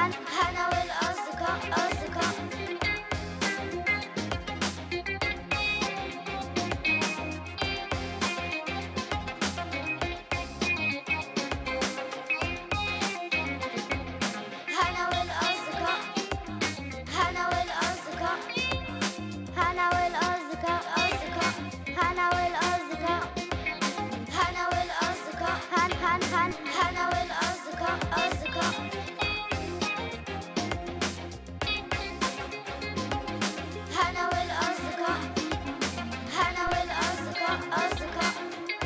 هن هنا والأصدقاء أصدقاء هنا والأصدقاء هنا والأصدقاء هنا والأصدقاء أصدقاء هنا والأصدقاء هنا والأصدقاء هن هن هن هنا والأصدقاء أصدقاء هنا والأصدقاء هنا والأصدقاء أصدقاء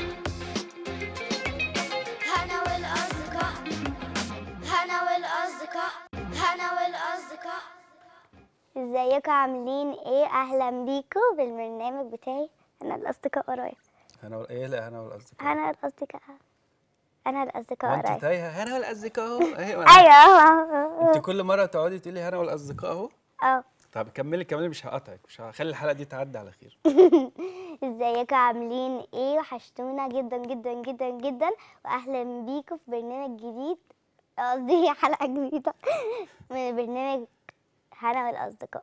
هنا والأصدقاء هنا والأصدقاء هنا والأصدقاء ازيكم عاملين ايه اهلا بيكم بالبرنامج بتاعي انا الاصدقاء ورايا انا وال- ايه لا انا والاصدقاء انا الاصدقاء انا الاصدقاء وانت ورايا تايهه انا والاصدقاء اهو اهي وأنا- ايوه انت كل مره تقعدي تقولي انا والاصدقاء اهو اه طب كملي كملي مش هقطعك مش هخلي الحلقه دي تعدي على خير ازيكم عاملين ايه وحشتونا جدا جدا جدا جدا واهلا بيكم في برنامج جديد قصدي حلقه جديده من برنامج هنا والاصدقاء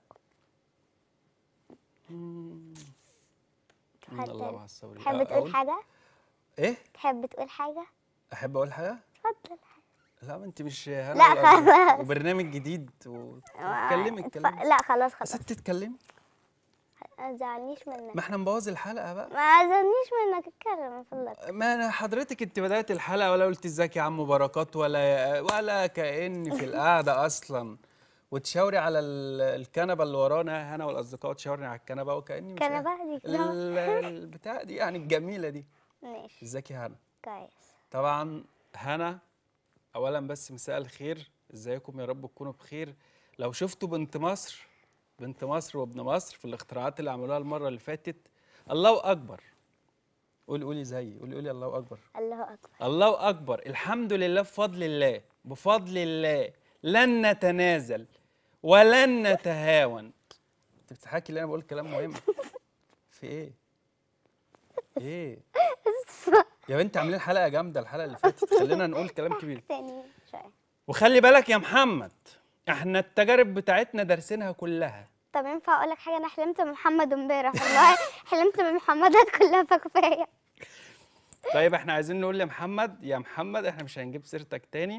مم، حد الله مع الصبر تحب أقول؟ تقول حاجه ايه تحب تقول حاجه احب اقول حاجه اتفضل لا ما انت مش هنا لا، والأصدقاء. خلاص. وبرنامج جديد وتكلمي اتف- اتكلمي لا خلاص يا خلاص ست تتكلمي ما تزعلنيش منك ما احنا نبوظ الحلقه بقى ما تزعلنيش منك اتكلم من فضلك ما انا حضرتك انت بدات الحلقه ولا قلت ازيك يا عم بركات ولا ولا كاني في القعده اصلا وتشاوري على ال- الكنبه اللي ورانا انا والاصدقاء تشاورني على الكنبه وكاني مش كنبة دي كده. ال- البتاع دي يعني الجميله دي ماشي ازيك يا هنا كويس طبعا هنا اولا بس مساء الخير ازيكم يا رب تكونوا بخير لو شفتوا بنت مصر بنت مصر وابن مصر في الاختراعات اللي عملوها المره اللي فاتت الله اكبر قولي قولي زيي قولي قولي الله اكبر الله اكبر الله اكبر الحمد لله بفضل الله بفضل الله لن نتنازل ولن نتهاون انت بتضحكي ليه انا بقول كلام مهم في ايه ايه يا بنت عاملين حلقه جامده الحلقه اللي فاتت خلينا نقول كلام كبير تاني شويه وخلي بالك يا محمد احنا التجارب بتاعتنا دارسينها كلها طب ينفع اقول لك حاجه انا حلمت بمحمد امبارح والله حلمت بمحمدات كلها فكفايه طيب احنا عايزين نقول لمحمد يا محمد احنا مش هنجيب سيرتك تاني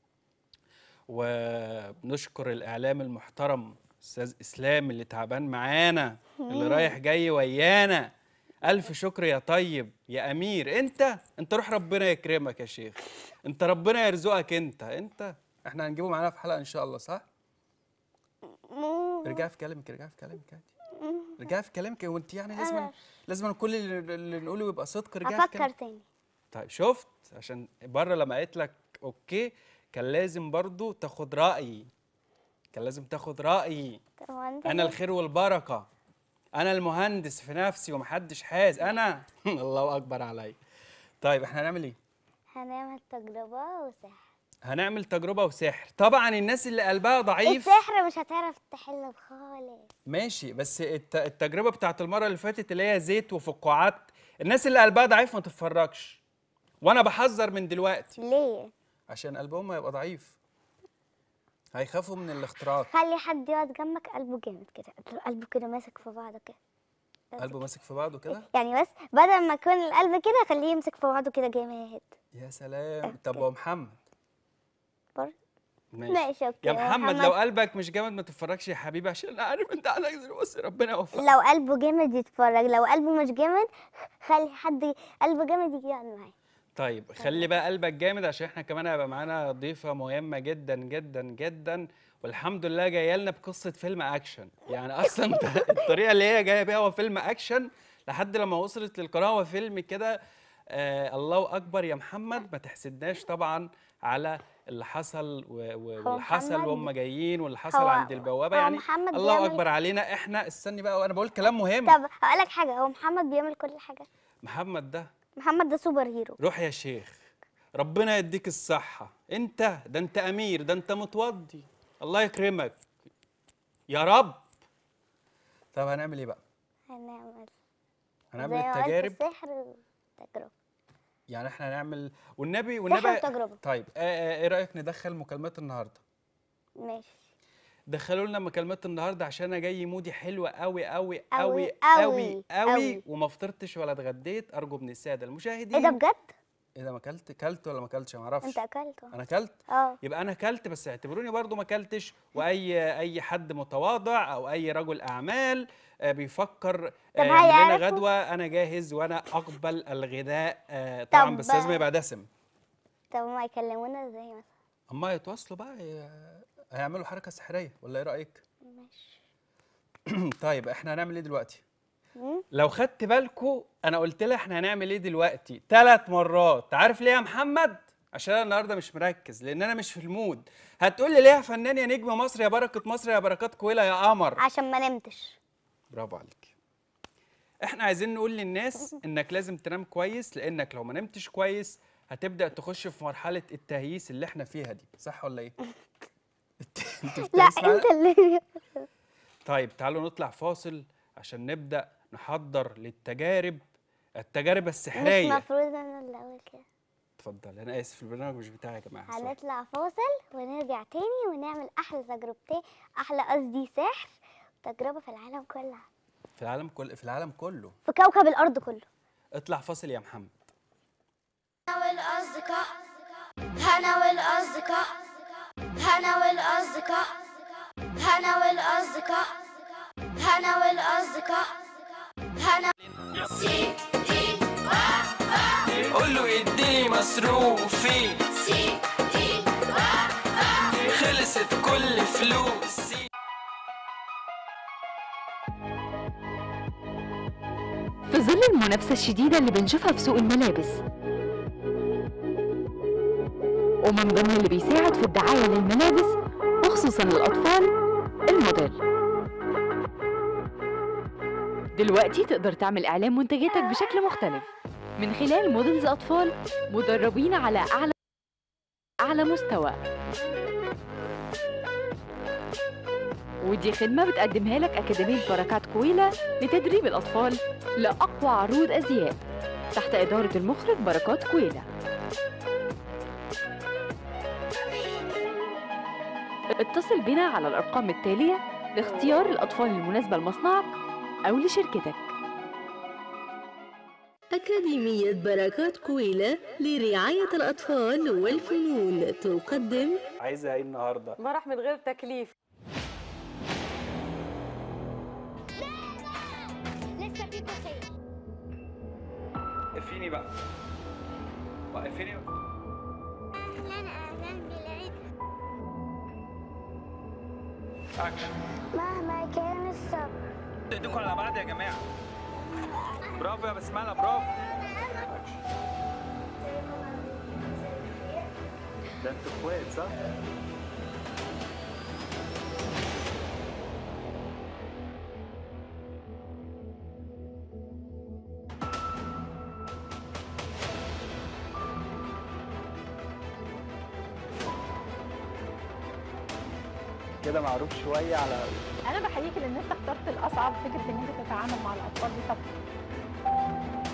وبنشكر الاعلام المحترم استاذ اسلام اللي تعبان معانا اللي رايح جاي ويانا الف شكر يا طيب يا امير انت انت روح ربنا يكرمك يا شيخ انت ربنا يرزقك انت انت احنا هنجيبه معانا في حلقه ان شاء الله صح مو ارجعي في كلامك ارجعي في كلامك عادي ارجعي في كلامك وانت يعني لازم أنا- لازم كل اللي اللي نقوله يبقى صدق ارجعي في افكر كلامك تاني طيب شفت عشان بره لما قالت لك اوكي كان لازم برضو تاخد رايي كان لازم تاخد رايي طب هو انت انا الخير والبركه انا المهندس في نفسي ومحدش حاز انا الله اكبر عليا طيب احنا هنعمل ايه هنعمل تجربه وسحر هنعمل تجربه وسحر طبعا الناس اللي قلبها ضعيف السحر مش هتعرف تحل خالص ماشي بس الت- التجربه بتاعت المره اللي فاتت اللي هي زيت وفقاعات الناس اللي قلبها ضعيف ما تتفرجش وانا بحذر من دلوقتي ليه عشان قلبهم هيبقى ضعيف هيخافوا من الاختراق خلي حد يقعد جنبك قلبه جامد كده قلبه كده ماسك في بعضه كده قلبه ماسك في بعضه كده يعني بس بدل ما يكون القلب كده خليه يمسك في بعضه كده جامد يا سلام طب ومحمد برضه ماشي ماشي اوكي يا محمد لو قلبك مش جامد ما تتفرجش يا حبيبي عشان انا عارف انت عندك بس ربنا يوفقك لو قلبه جامد يتفرج لو قلبه مش جامد خلي حد قلبه جامد يجي يقعد معايا طيب خلي بقى قلبك جامد عشان احنا كمان هيبقى معانا ضيفه مهمه جدا جدا جدا والحمد لله جايه لنا بقصه فيلم اكشن يعني اصلا الطريقه اللي هي جايه بيها هو فيلم اكشن لحد لما وصلت للقراءه هو فيلم كده آه الله اكبر يا محمد ما تحسدناش طبعا على اللي حصل و- و- هو واللي حصل محمد- وهم جايين واللي حصل هو- عند البوابه هو يعني محمد الله بيعمل- اكبر علينا احنا استني بقى وانا بقول كلام مهم طب هقول لك حاجه هو محمد بيعمل كل حاجه محمد ده محمد ده سوبر هيرو روح يا شيخ ربنا يديك الصحة انت ده انت امير ده انت متوضي الله يكرمك يا رب طب هنعمل ايه بقى هنعمل هنعمل زي ما قلت التجارب سحر وتجربه يعني احنا هنعمل والنبي سحر والنبي وتجربه طيب آه آه ايه رايك ندخل مكالمات النهارده ماشي دخلوا لنا مكالمات النهارده عشان انا جاي مودي حلوه قوي قوي أوي، قوي أوي، قوي قوي أوي. وما فطرتش ولا اتغديت ارجو من الساده المشاهدين ايه ده بجد ايه ده ما اكلت كلت ولا ما اكلتش ما اعرفش انت اكلته انا كلت اه يبقى انا كلت بس اعتبروني برضو ما كلتش واي اي حد متواضع او اي رجل اعمال آه، بيفكر آه، طب يعمل لنا هيعرفوا؟ غدوه انا جاهز وانا اقبل الغذاء آه، طبعا طب- بس لازم يبقى دسم طب ما يكلمونا ازاي مثلا اما يتواصلوا بقى ي- هيعملوا حركه سحريه ولا ايه رايك ماشي طيب احنا هنعمل ايه دلوقتي مم. لو خدت بالكو انا قلت لها احنا هنعمل ايه دلوقتي ثلاث مرات عارف ليه يا محمد عشان انا النهارده مش مركز لان انا مش في المود هتقول لي ليه يا فنان يا نجم مصر يا بركه مصر يا بركات كويله يا قمر عشان ما نمتش برافو عليك احنا عايزين نقول للناس انك لازم تنام كويس لانك لو ما نمتش كويس هتبدا تخش في مرحله التهييس اللي احنا فيها دي صح ولا ايه انت لا بتهيس معانا؟ انت اللي طيب تعالوا نطلع فاصل عشان نبدا نحضر للتجارب التجارب مش السحريه مفروض انا اللي اقول كده اتفضل انا اسف البرنامج مش بتاعي يا جماعه sorry. هنطلع فاصل ونرجع تاني ونعمل احلى تجربتين احلى قصدي سحر تجربه في العالم كلها في العالم كل في العالم كله في كوكب الارض كله اطلع فاصل يا محمد هنا والأصدقاء هنا والأصدقاء هنا والأصدقاء هنا والأصدقاء هنا والأصدقاء هنا سي دي قول له يديني مصروفي سي دي خلصت كل فلوسي في ظل المنافسة الشديدة اللي بنشوفها في سوق الملابس ومن ضمن اللي بيساعد في الدعاية للملابس وخصوصا للأطفال الموديل دلوقتي تقدر تعمل إعلان منتجاتك بشكل مختلف من خلال موديلز أطفال مدربين على أعلى أعلى مستوى ودي خدمة بتقدمها لك أكاديمية بركات كويلة لتدريب الأطفال لأقوى عروض أزياء تحت إدارة المخرج بركات كويلة اتصل بنا على الأرقام التالية لاختيار الأطفال المناسبة لمصنعك أو لشركتك أكاديمية بركات كويلة لرعاية الأطفال والفنون تقدم عايزها ايه النهارده مرح من غير تكليف لسه في خير وقفيني بقى وقفيني اهلا اهلا بالعيد اكشن مهما كان الصبر ايديكم على بعض يا جماعه برافو يا بسمله برافو اكشن ده انتوا اخوات صح؟ كده معروف شويه على انا بحييك لان انت اخترت الاصعب فكره ان انت تتعامل مع الاطفال دي طبعا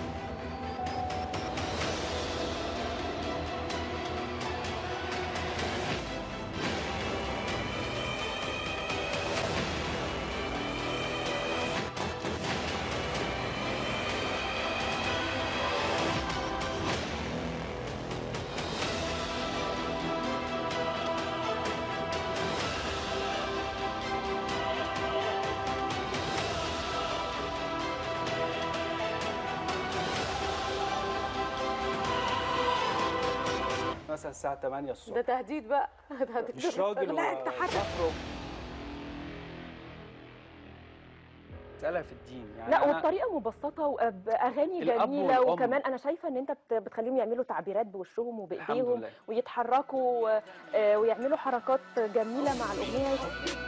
مثلا الساعه 8 ده الصبح تهديد بقى ده مش راجل لا انت حاجه ومخرج مسألة في الدين يعني لا أنا- والطريقه مبسطه وباغاني الأب جميله والأم. وكمان انا شايفه ان انت بت- بتخليهم يعملوا تعبيرات بوشهم الحمد وبايديهم لله ويتحركوا آه، ويعملوا حركات جميله مع الاغنيه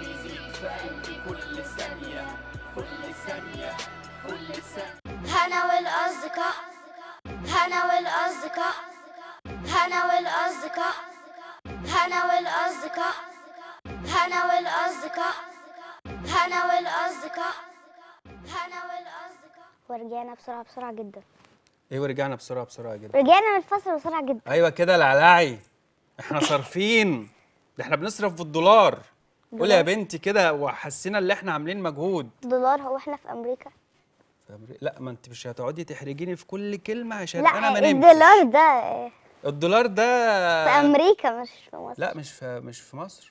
هنا والأصدقاء هنا والأصدقاء هنا والأصدقاء هنا والأصدقاء هنا والأصدقاء هنا والأصدقاء هنا والأصدقاء ورجعنا بسرعه بسرعه جدا ايه ورجعنا بسرعه بسرعه جدا رجعنا من الفصل بسرعه جدا ايوه كده العلاعي احنا صارفين ده احنا بنصرف في الدولار قولي يا بنتي كده وحسينا ان احنا عاملين مجهود دولار هو احنا في امريكا في أمريكا- لا ما انت مش هتقعدي تحرجيني في كل كلمه عشان لا انا ما نمتش الدولار ده الدولار ده في امريكا مش في مصر لا مش في مش في مصر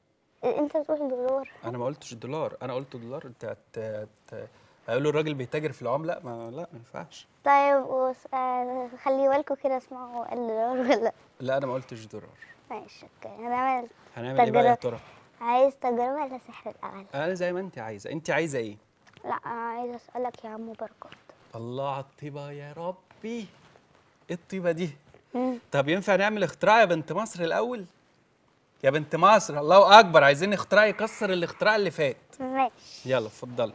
انت بتقول دولار انا ما قلتش الدولار انا قلت دولار انت هت... هت... هيقولوا الراجل بيتاجر في العمله ما لا ما ينفعش طيب وس... آه خلي بالكم كده اسمعوا الدولار ولا لا انا ما قلتش دولار ماشي اوكي هنعمل هنعمل ايه بقى يا تجربة. ترى عايز تجربة ولا سحر الأغاني؟ انا زي ما انت عايزه انت عايزه ايه لا أنا عايزة أسألك يا عم بركات الله على الطيبه يا ربي ايه الطيبه دي مم. طب ينفع نعمل اختراع يا بنت مصر الاول يا بنت مصر الله اكبر عايزين اختراع يكسر الاختراع اللي فات ماشي يلا اتفضلي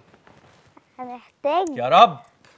هنحتاج يا رب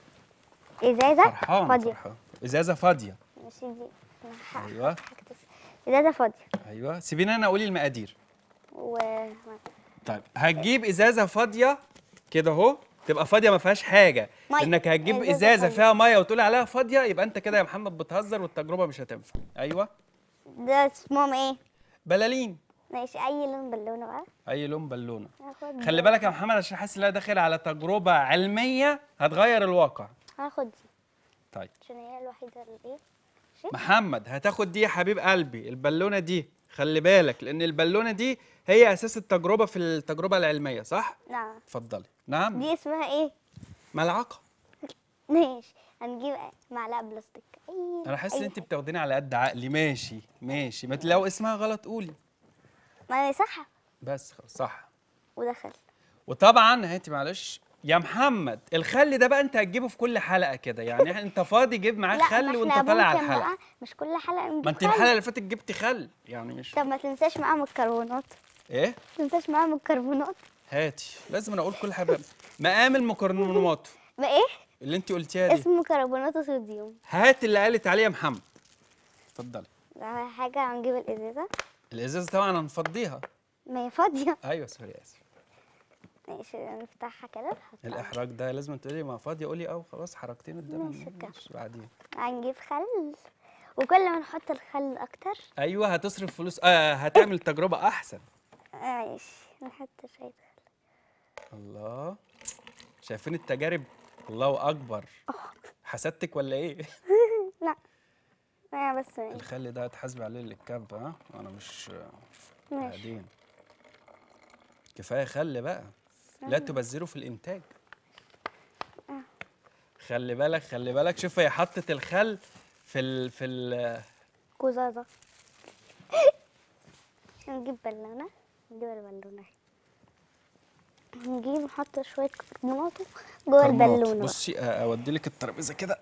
إزازة فرحان فاضية فرحان ازازه فاضيه ماشي دي أنا ه- ايوه هكتس- إزازة فاضية ايوه سيبيني انا اقول المقادير و طيب هتجيب ازازه فاضيه كده اهو تبقى فاضيه ما فيهاش حاجه مية. انك هتجيب إزازة ازازه فاضية. فيها ميه وتقول عليها فاضيه يبقى انت كده يا محمد بتهزر والتجربه مش هتنفع ايوه ده اسمهم إيه؟ بلالين ماشي أي لون بالونة بقى اي لون بالونه هاخد خلي بالك يا محمد عشان حاسس ان انا داخل على تجربه علميه هتغير الواقع هاخد دي طيب عشان هي الوحيدة اللي إيه؟ محمد هتاخد دي يا حبيب قلبي البالونه دي خلي بالك لان البالونه دي هي اساس التجربه في التجربه العلميه صح نعم اتفضلي نعم دي اسمها إيه؟ ملعقه ماشي هنجيب معلقة بلاستيك أي انا حاسس ان أي انت حاجة. بتاخديني على قد عقلي ماشي ماشي ما لو اسمها غلط قولي ما أنا صح بس خلاص صح ودخل وطبعا هاتي معلش يا محمد الخل ده بقى انت هتجيبه في كل حلقه كده يعني إحنا- انت فاضي جيب معاك لا خل ما وانت إحنا طالع على ممكن الحلقه بقى مش كل حلقة نجيب ما انت خل. الحلقه اللي فاتت جبتي خل يعني مش طب ما تنساش معاهم الكربونات ايه ما تنساش معاهم الكربونات هاتي لازم أنا اقول كل حاجه مقام المكرونات ما ايه اللي انت قلتيها دي اسمه كربونات صوديوم هات اللي قالت عليه يا محمد اتفضلي ده حاجة هنجيب الإزازة الازازه طبعا هنفضيها ما هي فاضية ايوه سوري اسف ماشي نفتحها كده نحطها. الاحراج ده لازم تقولي ما فاضيه قولي اه خلاص حركتين قدام ماشي، الناس. كده. ماشي، بعدين هنجيب خل وكل ما نحط الخل أكتر ايوه هتصرف فلوس آه هتعمل تجربه احسن ماشي نحط شوية خل الله شايفين التجارب الله اكبر حسدتك ولا ايه لا ما بس ماشي الخل ده هتحاسب عليه للكب ها انا مش ماشي بعدين كفايه خل بقى لا تبذروا في الانتاج خلي بالك خلي بالك شوف هي حطت الخل في ال في ال كوزازة نجيب بالونة نجيب البالونة اهي. نجيب نحط شوية كربونات جوه كربونات. البالونة بقى. بصي آه، اودي لك الترابيزه كده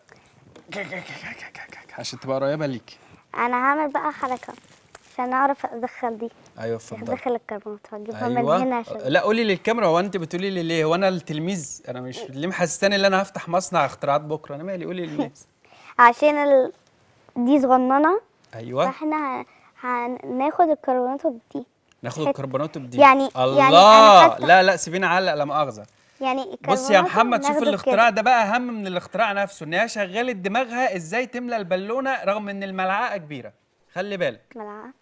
عشان تبقى قريبه ليكي انا هعمل بقى حركة عشان اعرف ادخل دي ايوه اتفضلي ادخل الكربونات هجيبها من ايوه هنا عشان لا قولي للكاميرا هو انت بتقولي لي ليه هو انا التلميذ انا مش ليه محسساني ان انا هفتح مصنع اختراعات بكره انا مالي قولي للناس عشان ال... دي صغننة ايوه فاحنا ه- هناخد الكربونات دي ناخد حت- الكربونات بدي يعني- الله يعني أنا حتى- لا لا سيبيني اعلق لا مؤاخذه يعني بص يا الكربونات محمد شوف ناخده الاختراع كده. ده بقى اهم من الاختراع نفسه ان هي شغلت دماغها ازاي تملى البالونه رغم ان الملعقه كبيره خلي بالك ملعقة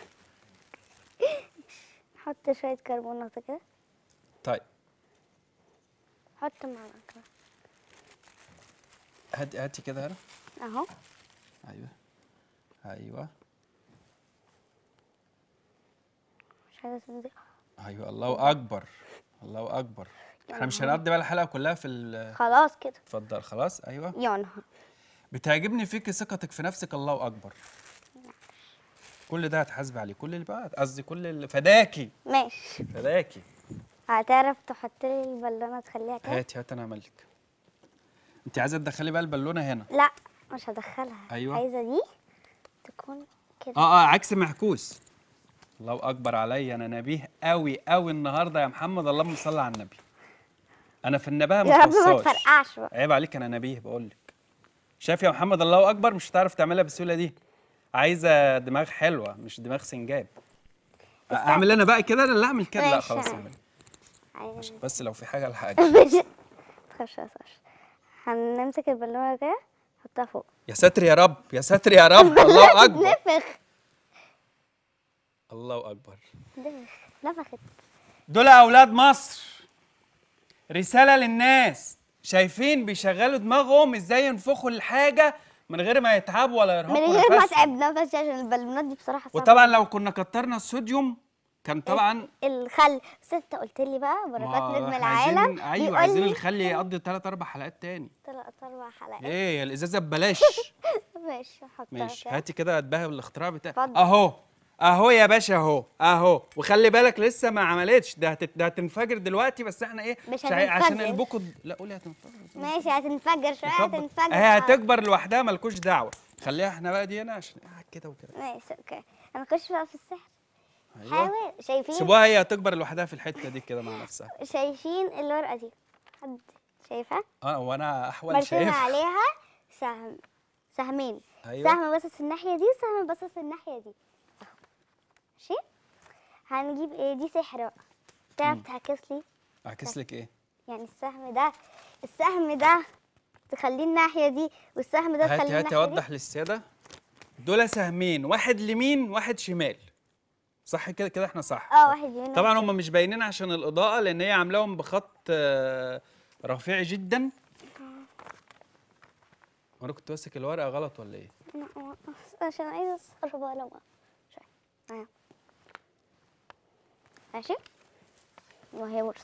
نحط شوية كربونات كده طيب حط معلقة كده. هاتي هاتي كده هنا اهو ايوه ايوه مش عايزة تنزل ايوه الله اكبر الله اكبر احنا مش هنقضي بقى الحلقه كلها في ال- خلاص كده اتفضل خلاص ايوه يا نهار بتعجبني فيك ثقتك في نفسك الله اكبر كل ده هتحاسب عليه كل اللي بقى قصدي كل اللي فداكي ماشي فداكي هتعرف تحط لي البالونة تخليها كده هاتي هات انا ملك انت عايزه تدخلي بقى البالونه هنا لا مش هدخلها أيوة. عايزة دي تكون كده اه اه عكس معكوس الله اكبر عليا انا نبيه قوي قوي النهارده يا محمد اللهم صل على النبي انا في النباهه يا رب ما متوصاش تفرقعش بقى عيب عليك انا نبيه بقول لك شايف يا محمد الله اكبر مش هتعرف تعملها بالسهوله دي عايزه دماغ حلوه مش دماغ سنجاب اعمل انا بقى كده لا اعمل كده لا ماشي. خلاص اعمل عايزة- بس لو في حاجه الحاجه مش تخش تخش هنمسك البالونة كده نحطها فوق يا ساتر يا رب يا ساتر يا رب الله اكبر نفخ الله اكبر نفخت دول اولاد مصر رساله للناس شايفين بيشغلوا دماغهم ازاي ينفخوا الحاجه من غير ما يتعبوا ولا من يرهقوا غير ما نفسهم اتعب نفسي عشان البالونات دي بصراحه صعبه وطبعا لو كنا كترنا الصوديوم كان طبعا الخل بس انت قلت لي بقى بركات ما نجم إحنا عايزين- العالم ايوه عايزين الخل يقضي ثلاث اربع حلقات تاني ثلاث اربع حلقات ايه الازازه ببلاش ماشي حطها ماشي كده. هاتي كده اتباهى بالاختراع بتاعك اتفضل. اهو اهو يا باشا اهو اهو وخلي بالك لسه ما عملتش ده هتت... ده هتنفجر دلوقتي بس احنا ايه مش عاي- عشان هتنفجر. قلبكم لا قولي هتنفجر ماشي هتنفجر شويه هتكبر. هتنفجر هي آه. هتكبر لوحدها مالكوش دعوه خليها احنا بقى دي هنا عشان قاعد كده وكده ماشي اوكي هنخش بقى في السحر ايوه حاول شايفين سيبوها هي هتكبر لوحدها في الحته دي كده مع نفسها شايفين الورقه دي حد شايفها اه وانا احول مرسومه شايف عليها سهم سهمين ايوه سهم باصص الناحيه دي وسهم باصص الناحيه دي اهو ماشي هنجيب ايه دي سحر بقى تعرف تعكس لي اعكس لك ايه يعني السهم ده السهم ده تخليه الناحيه دي والسهم ده هاتي تخليه هاتي الناحيه اوضح دي للساده دول سهمين واحد لمين واحد شمال صح كده كده احنا صح اه واحد يمين طبعا واحد هم مش باينين عشان الاضاءه لان هي عاملاهم بخط آه، رفيع جدا وانا كنت ماسك الورقه غلط ولا ايه لا، عشان عايزه اقربها لما شوية. اهي. ماشي وهي برضه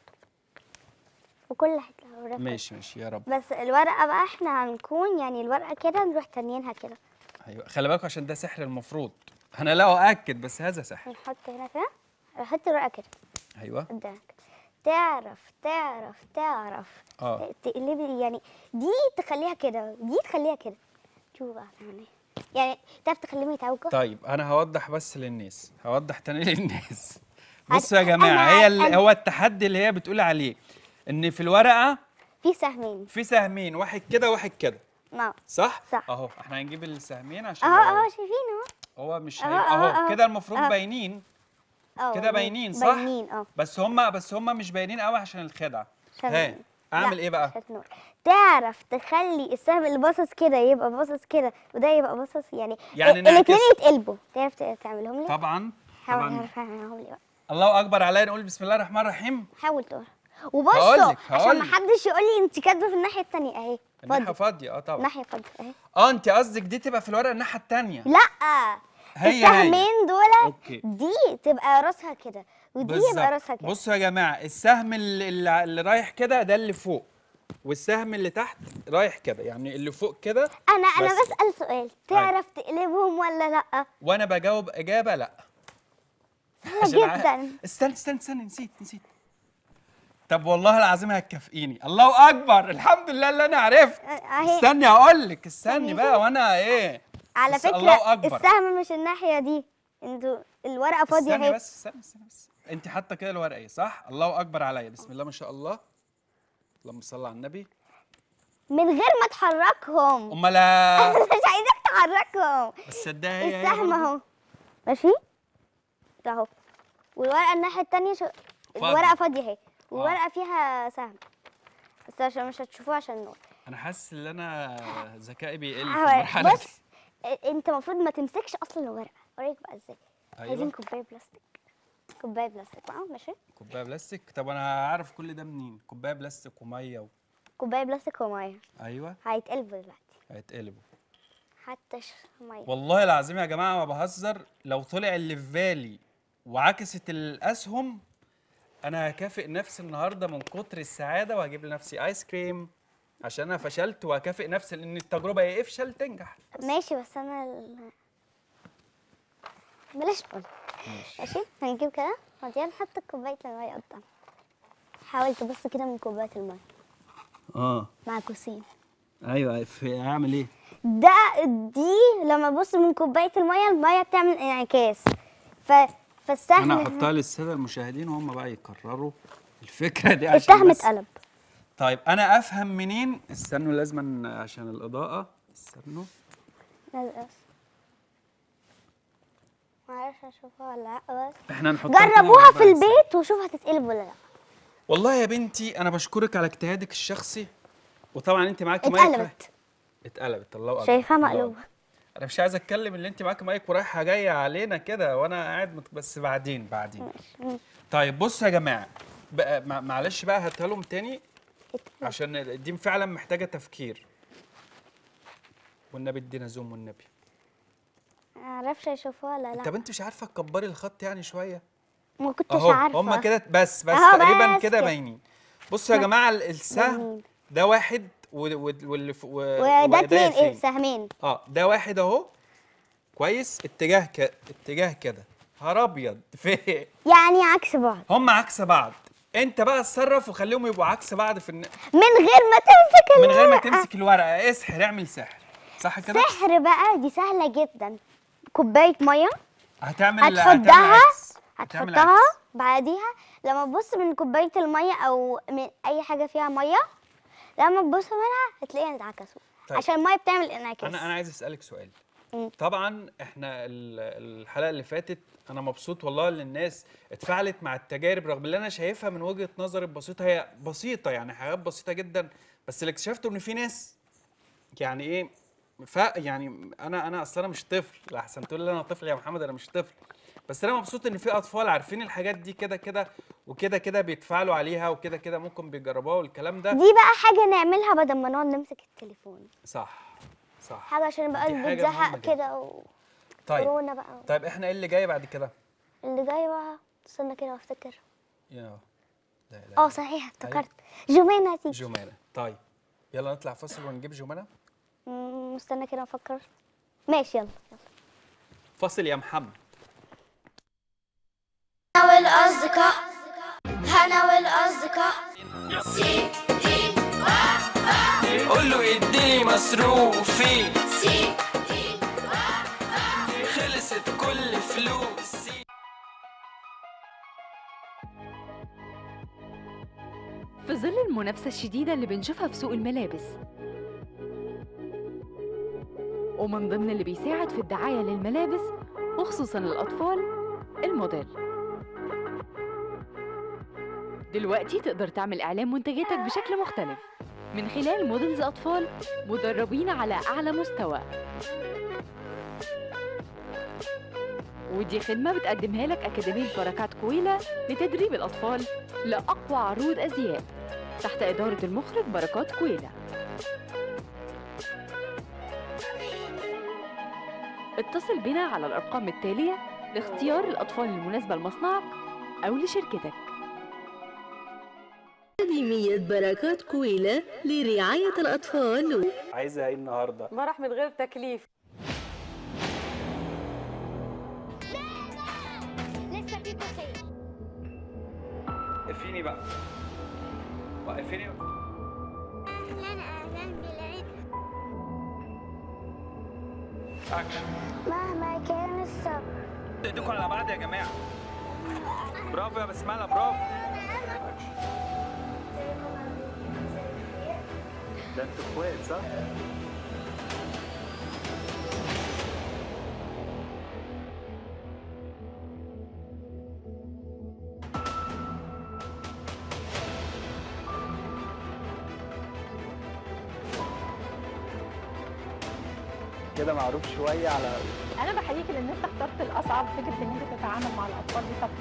وكل حته هوريها ماشي ماشي يا رب بس الورقه بقى احنا هنكون يعني الورقه كده نروح تانيينها كده ايوه خلي بالكوا عشان ده سحر المفروض انا لا اؤكد بس هذا سحر نحط هنا كده نحط الورقه كده ايوه قدامك تعرف تعرف تعرف اه تقلبي يعني دي تخليها كده دي تخليها كده شوف بقى هنعمل ايه يعني تعرف تخليهم يتعوجوا طيب انا هوضح بس للناس هوضح تاني للناس هت- بصوا يا جماعه أنا- هي ال- أنا- هو التحدي اللي هي بتقول عليه ان في الورقه في سهمين في سهمين واحد كده واحد كده نعم صح صح. اهو احنا هنجيب السهمين عشان اهو لو- اهو شايفين اهو هو مش أهو، هي... أهو، اهو أهو. كده المفروض أهو. باينين اه كده باينين صح باينين اه بس هم بس هم مش باينين قوي عشان الخدعه عشان- ها اعمل لا، ايه بقى عشان نور. تعرف تخلي السهم اللي باصص كده يبقى باصص كده وده يبقى باصص يعني يعني الاثنين نعكس. يتقلبوا تعرف ت- تعملهم لي طبعا حاول طبعا تعرف تعملهم لي بقى الله اكبر عليا نقول بسم الله الرحمن الرحيم حاول تقول وبصوا هقولك- عشان ما هقولك. حدش يقول لي انت كاتبه في الناحيه الثانيه اهي الناحيه فاضي فاضيه اه طبعا الناحيه فاضيه اهي اه انت قصدك دي تبقى في الورقه الناحيه الثانيه لا هي هي السهمين دول اوكي دي تبقى راسها كده ودي يبقى بالظبط راسها كده بصوا يا جماعه السهم اللي, اللي اللي رايح كده ده اللي فوق والسهم اللي تحت رايح كده يعني اللي فوق كده انا انا بس. بسال سؤال تعرف تقلبهم ولا لا وانا بجاوب اجابه لا سهله عشان ع- جدا استنى استنى استنى نسيت نسيت طب والله العظيم هتكافئيني الله اكبر الحمد لله اللي انا عرفت اهي استني اقول لك استني استني بقى وانا ايه على بس فكره الله أكبر. السهم مش الناحيه دي انتوا الورقه فاضيه استني اهي بس استني استني بس انت حاطه كده الورقه ايه صح الله اكبر عليا بسم الله ما شاء الله اللهم صل على النبي من غير ما تحركهم امال لا- مش عايزك تحركهم بس صدقني هي هي السهم برضو. اهو ماشي ده اهو والورقه الناحيه التانية شو... الورقه فاضيه اهي والورقه فيها سهم بس عشان مش هتشوفوه عشان النور انا حاسس ان انا ذكائي بيقل في هو- المرحله بص دي إ- انت المفروض ما تمسكش اصلا الورقه اوريك بقى ازاي عايزين ايوه كوبايه بلاستيك كوبايه بلاستيك بقى ماشي كوبايه بلاستيك طب انا هعرف كل ده منين كوبايه بلاستيك وميه و... كوبايه بلاستيك وميه ايوه هيتقلبوا دلوقتي هيتقلبوا حتى ش- ميه والله العظيم يا جماعه ما بهزر لو طلع اللي في بالي وعكست الاسهم انا هكافئ نفسي النهارده من كتر السعاده وهجيب لنفسي ايس كريم عشان انا فشلت وهكافئ نفسي لان التجربه يا افشل تنجح ماشي بس انا ال... بلاش نقول ماشي هنجيب كده بعدين نحط كوبايه الميه قدام حاول تبص كده من كوبايه الميه اه مع كوسين ايوه في اعمل ايه ده دي لما تبص من كوبايه الميه الميه بتعمل انعكاس ف فالسهم انا احطها للساده المشاهدين وهم بقى يكرروا الفكره دي عشان السهم بس اتقلب طيب انا افهم منين استنوا لازما عشان الاضاءه استنوا لازم معرفش اشوفها ولا لا بس احنا هنحطها كده جربوها في ونبقى نسيب. البيت وشوف هتتقلب ولا لا والله يا بنتي انا بشكرك على اجتهادك الشخصي وطبعا انت معاكي ميه اتقلبت اتقلبت الله اكبر شايفاها الله مقلوبه أكبر. انا مش عايز اتكلم اللي انت معاك مايك ورايحه جايه علينا كده وانا قاعد مت... بس بعدين بعدين طيب بصوا يا جماعه بقى مع- معلش بقى هاتها لهم تاني عشان دي فعلا محتاجه تفكير والنبي ادينا زوم والنبي معرفش اشوفها ولا لا طب انت مش عارفه تكبري الخط يعني شويه ما كنتش اهو عارفه هم كده بس بس أهو تقريبا بس كده كده. باينين بصوا يا جماعه ال- السهم باينين. ده واحد و- و- واللي ف- و- وده وإيديا اتنين ايه اتنين. سهمين اه ده واحد اهو كويس اتجاه ك... اتجاه كده نهار ابيض في يعني عكس بعض هم عكس بعض انت بقى اتصرف وخليهم يبقوا عكس بعض في الن... من غير ما تمسك من غير ما الورقة. تمسك الورقه اسحر اعمل سحر صح كده سحر بقى دي سهله جدا كوبايه ميه هتعمل هتحطها هتعمل عكس. هتعمل هتحطها عكس. بعديها لما تبص من كوبايه الميه او من اي حاجه فيها ميه لما تبص منها هتلاقيها اتعكسوا طيب. عشان الميه بتعمل انعكاس انا انا عايز اسالك سؤال مم. طبعا احنا ال- الحلقه اللي فاتت انا مبسوط والله ان الناس اتفاعلت مع التجارب رغم اللي انا شايفها من وجهه نظري البسيطه هي بسيطه يعني حاجات بسيطه جدا بس اللي اكتشفته ان في ناس يعني ايه ف يعني انا انا اصلا انا مش طفل احسن تقول لي انا طفل يا محمد انا مش طفل بس انا مبسوط ان في اطفال عارفين الحاجات دي كده كده وكده كده بيتفاعلوا عليها وكده كده ممكن بيجربوها والكلام ده دي بقى حاجه نعملها بدل ما نقعد نمسك التليفون صح صح حاجه عشان بقى دي حاجة بتزهق مهمة جدا. كده و... طيب كورونا بقى طيب احنا ايه اللي جاي بعد كده اللي جاي بقى استنى كده افتكر يا لا لا اه صحيح افتكرت جمانة تيجي جمانة طيب يلا نطلع فاصل ونجيب جمانة مم، استنى كده افكر ماشي يلا يلا فاصل يا محمد هنا والأصدقاء هنا والأصدقاء سي دي قول له اديني مصروفي سي دي خلصت كل فلوسي في ظل المنافسة الشديدة اللي بنشوفها في سوق الملابس ومن ضمن اللي بيساعد في الدعاية للملابس وخصوصا الأطفال الموديل دلوقتي تقدر تعمل إعلان منتجاتك بشكل مختلف من خلال موديلز أطفال مدربين على أعلى مستوى ودي خدمة بتقدمها لك أكاديمية بركات كويلة لتدريب الأطفال لأقوى عروض أزياء تحت إدارة المخرج بركات كويلة اتصل بنا على الأرقام التالية لاختيار الأطفال المناسبة لمصنعك أو لشركتك أكاديمية بركات كويلة لرعاية الأطفال عايزها ايه النهارده مرح من غير تكليف لسه في كوفيه وقفيني بقى وقفيني اهلا اهلا بالعيد اكشن مهما كان الصبر ايديكم على بعض يا جماعه برافو يا بسمله برافو أكشن. ده انتوا اخوات صح؟ كده معروف شويه على انا بحييك لان انت اخترت الاصعب فكره ان انت تتعامل مع الاطفال دي طب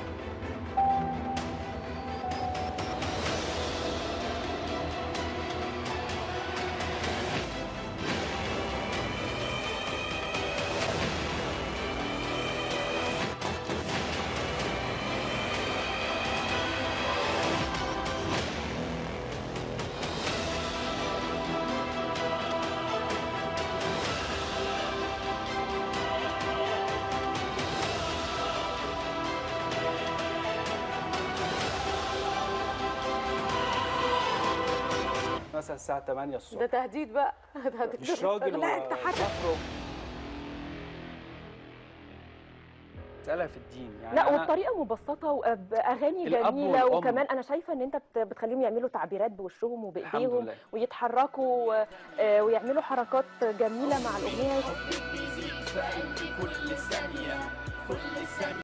مثلا الساعه 8 الصبح ده تهديد بقى ده مش راجل لا انت حاجه ومخرج مسألة في الدين يعني لا أنا- والطريقه مبسطه وباغاني الأب جميله والأم. وكمان انا شايفه ان انت بت- بتخليهم يعملوا تعبيرات بوشهم الحمد وبايديهم لله ويتحركوا آه، ويعملوا حركات جميله مع الاغنيه كل ثانية كل ثانية